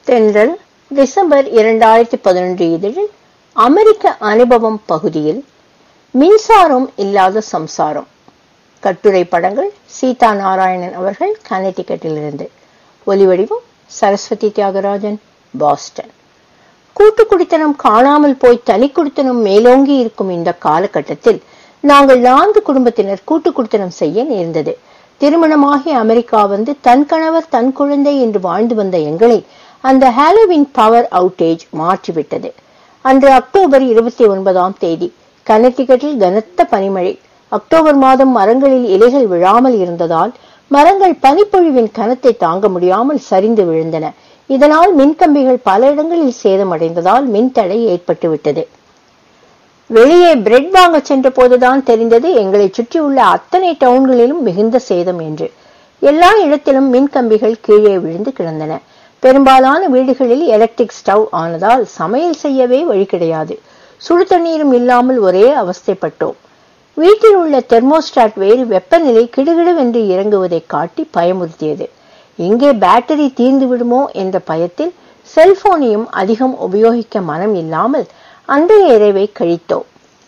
தென்றல் டிசம்பர் இரண்டாயிரத்தி பதினொன்று இதழில் அமெரிக்க அனுபவம் பகுதியில் மின்சாரம் இல்லாத சம்சாரம் கட்டுரை படங்கள் சீதா நாராயணன் அவர்கள் கனடிக்கட்டிலிருந்து ஒலிவடிவம் சரஸ்வதி தியாகராஜன் பாஸ்டன் கூட்டு குடித்தனம் காணாமல் போய் தனி குடித்தனம் மேலோங்கி இருக்கும் இந்த காலகட்டத்தில் நாங்கள் நான்கு குடும்பத்தினர் கூட்டு குடித்தனம் செய்ய நேர்ந்தது திருமணமாகி அமெரிக்கா வந்து தன் கணவர் தன் குழந்தை என்று வாழ்ந்து வந்த எங்களை அந்த ஹாலோவின் பவர் அவுட்டேஜ் மாற்றிவிட்டது அன்று அக்டோபர் இருபத்தி ஒன்பதாம் தேதி கனடிகட்டில் கனத்த பனிமழை அக்டோபர் மாதம் மரங்களில் இலைகள் விழாமல் இருந்ததால் மரங்கள் பனிப்பொழிவின் கனத்தை தாங்க முடியாமல் சரிந்து விழுந்தன இதனால் மின்கம்பிகள் பல இடங்களில் சேதமடைந்ததால் மின்தடை ஏற்பட்டுவிட்டது வெளியே பிரெட் வாங்க சென்ற போதுதான் தெரிந்தது எங்களை சுற்றியுள்ள அத்தனை டவுன்களிலும் மிகுந்த சேதம் என்று எல்லா இடத்திலும் மின்கம்பிகள் கீழே விழுந்து கிடந்தன பெரும்பாலான வீடுகளில் எலக்ட்ரிக் ஸ்டவ் ஆனதால் சமையல் செய்யவே வழி கிடையாது சுடு தண்ணீரும் இல்லாமல் ஒரே அவஸ்தைப்பட்டோம் வீட்டில் உள்ள தெர்மோஸ்டாட் வேறு வெப்பநிலை கிடுகிடுவென்று இறங்குவதை காட்டி பயமுறுத்தியது எங்கே பேட்டரி தீர்ந்து விடுமோ என்ற பயத்தில் செல்போனையும் அதிகம் உபயோகிக்க மனம் இல்லாமல் அன்றைய இரவை கழித்தோம்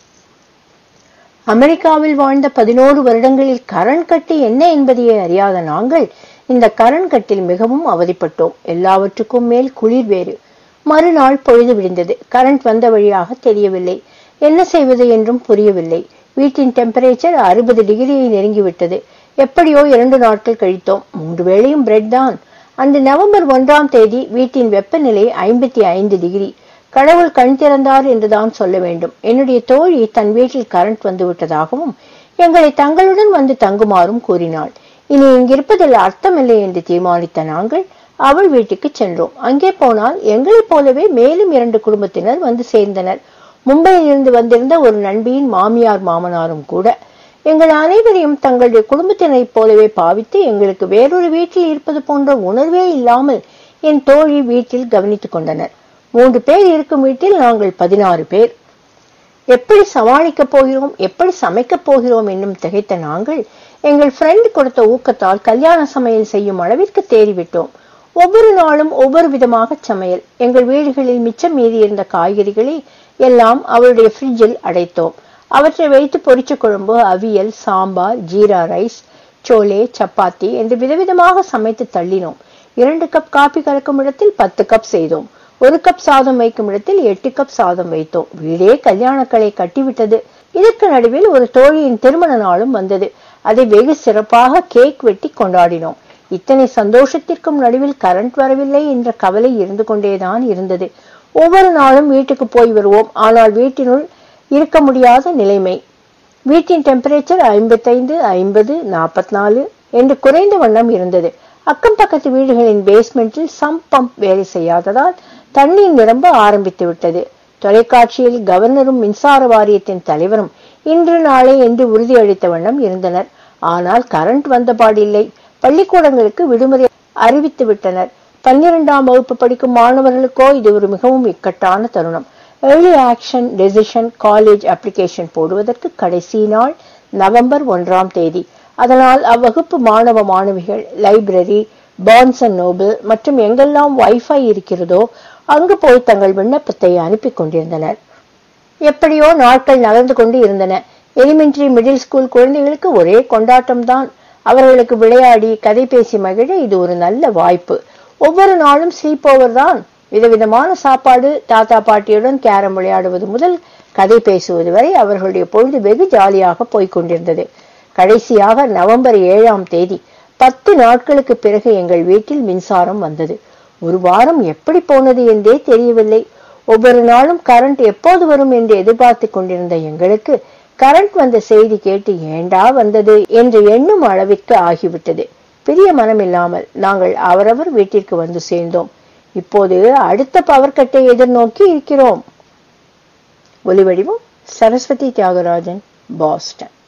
அமெரிக்காவில் வாழ்ந்த பதினோரு வருடங்களில் கரண் கட்டு என்ன என்பதையே அறியாத நாங்கள் இந்த கரண் கட்டில் மிகவும் அவதிப்பட்டோம் எல்லாவற்றுக்கும் மேல் குளிர் வேறு மறுநாள் பொழுது விடிந்தது கரண்ட் வந்த வழியாக தெரியவில்லை என்ன செய்வது என்றும் புரியவில்லை வீட்டின் டெம்பரேச்சர் அறுபது டிகிரியை நெருங்கிவிட்டது எப்படியோ இரண்டு நாட்கள் கழித்தோம் மூன்று வேளையும் பிரெட் தான் அன்று நவம்பர் ஒன்றாம் தேதி வீட்டின் வெப்பநிலை ஐம்பத்தி ஐந்து டிகிரி கடவுள் கண் திறந்தார் என்றுதான் சொல்ல வேண்டும் என்னுடைய தோழி தன் வீட்டில் கரண்ட் வந்து விட்டதாகவும் எங்களை தங்களுடன் வந்து தங்குமாறும் கூறினாள் இனி இங்கிருப்பதில் அர்த்தமில்லை என்று தீர்மானித்த நாங்கள் அவள் வீட்டுக்கு சென்றோம் அங்கே போனால் எங்களைப் போலவே மேலும் இரண்டு குடும்பத்தினர் வந்து சேர்ந்தனர் மும்பையில் இருந்து வந்திருந்த ஒரு நண்பியின் மாமியார் மாமனாரும் கூட எங்கள் அனைவரையும் தங்களுடைய குடும்பத்தினரைப் போலவே பாவித்து எங்களுக்கு வேறொரு வீட்டில் இருப்பது போன்ற உணர்வே இல்லாமல் என் தோழி வீட்டில் கவனித்துக் கொண்டனர் மூன்று பேர் இருக்கும் வீட்டில் நாங்கள் பதினாறு பேர் எப்படி சமாளிக்கப் போகிறோம் எப்படி சமைக்கப் போகிறோம் என்னும் திகைத்த நாங்கள் எங்கள் ஃப்ரெண்ட் கொடுத்த ஊக்கத்தால் கல்யாண சமையல் செய்யும் அளவிற்கு தேறிவிட்டோம் ஒவ்வொரு நாளும் ஒவ்வொரு விதமாக சமையல் எங்கள் வீடுகளில் மிச்சம் மீதி இருந்த காய்கறிகளை எல்லாம் அவளுடைய ஃப்ரிட்ஜில் அடைத்தோம் அவற்றை வைத்து பொரிச்ச குழம்பு அவியல் சாம்பார் ஜீரா ரைஸ் சோலே சப்பாத்தி என்று விதவிதமாக சமைத்து தள்ளினோம் இரண்டு கப் காபி கலக்கும் இடத்தில் பத்து கப் செய்தோம் ஒரு கப் சாதம் வைக்கும் இடத்தில் எட்டு கப் சாதம் வைத்தோம் வீடே கல்யாணக்களை கட்டிவிட்டது இதற்கு நடுவில் ஒரு தோழியின் திருமண நாளும் வந்தது அதை வெகு சிறப்பாக கேக் வெட்டி கொண்டாடினோம் இத்தனை சந்தோஷத்திற்கும் நடுவில் கரண்ட் வரவில்லை என்ற கவலை இருந்து கொண்டேதான் இருந்தது ஒவ்வொரு நாளும் வீட்டுக்கு போய் வருவோம் ஆனால் வீட்டினுள் இருக்க முடியாத நிலைமை வீட்டின் டெம்பரேச்சர் ஐம்பத்தைந்து ஐம்பது நாற்பத்தி நாலு என்று குறைந்த வண்ணம் இருந்தது அக்கம் பக்கத்து வீடுகளின் பேஸ்மெண்டில் சம் பம்ப் வேலை செய்யாததால் தண்ணீர் நிரம்ப ஆரம்பித்து விட்டது தொலைக்காட்சியில் கவர்னரும் மின்சார வாரியத்தின் தலைவரும் இன்று நாளை என்று உறுதியளித்த வண்ணம் இருந்தனர் ஆனால் கரண்ட் வந்தபாடில்லை பள்ளிக்கூடங்களுக்கு விடுமுறை அறிவித்து விட்டனர் பன்னிரெண்டாம் வகுப்பு படிக்கும் மாணவர்களுக்கோ இது ஒரு மிகவும் இக்கட்டான தருணம் early action decision college application போடுவதற்கு கடைசி நாள் நவம்பர் ஒன்றாம் தேதி அதனால் அவ்வகுப்பு மாணவ மாணவிகள் லைப்ரரி பான்ஸ் அண்ட் நோபல் மற்றும் எங்கெல்லாம் வைஃபை இருக்கிறதோ அங்கு போய் தங்கள் விண்ணப்பத்தை அனுப்பி கொண்டிருந்தனர் எப்படியோ நாட்கள் நகர்ந்து கொண்டு இருந்தன எலிமெண்டரி மிடில் ஸ்கூல் குழந்தைகளுக்கு ஒரே கொண்டாட்டம் தான் அவர்களுக்கு விளையாடி கதை பேசி மகிழ இது ஒரு நல்ல வாய்ப்பு ஒவ்வொரு நாளும் ஸ்லீப் ஓவர் தான் விதவிதமான சாப்பாடு தாத்தா பாட்டியுடன் கேரம் விளையாடுவது முதல் கதை பேசுவது வரை அவர்களுடைய பொழுது வெகு ஜாலியாக போய்கொண்டிருந்தது கடைசியாக நவம்பர் ஏழாம் தேதி பத்து நாட்களுக்கு பிறகு எங்கள் வீட்டில் மின்சாரம் வந்தது ஒரு வாரம் எப்படி போனது என்றே தெரியவில்லை ஒவ்வொரு நாளும் கரண்ட் எப்போது வரும் என்று எதிர்பார்த்து கொண்டிருந்த எங்களுக்கு கரண்ட் வந்த செய்தி கேட்டு ஏண்டா வந்தது என்று எண்ணும் அளவிற்கு ஆகிவிட்டது பெரிய மனம் இல்லாமல் நாங்கள் அவரவர் வீட்டிற்கு வந்து சேர்ந்தோம் இப்போது அடுத்த பவர் கட்டை எதிர்நோக்கி இருக்கிறோம் ஒலிவடிவம் சரஸ்வதி தியாகராஜன் பாஸ்டன்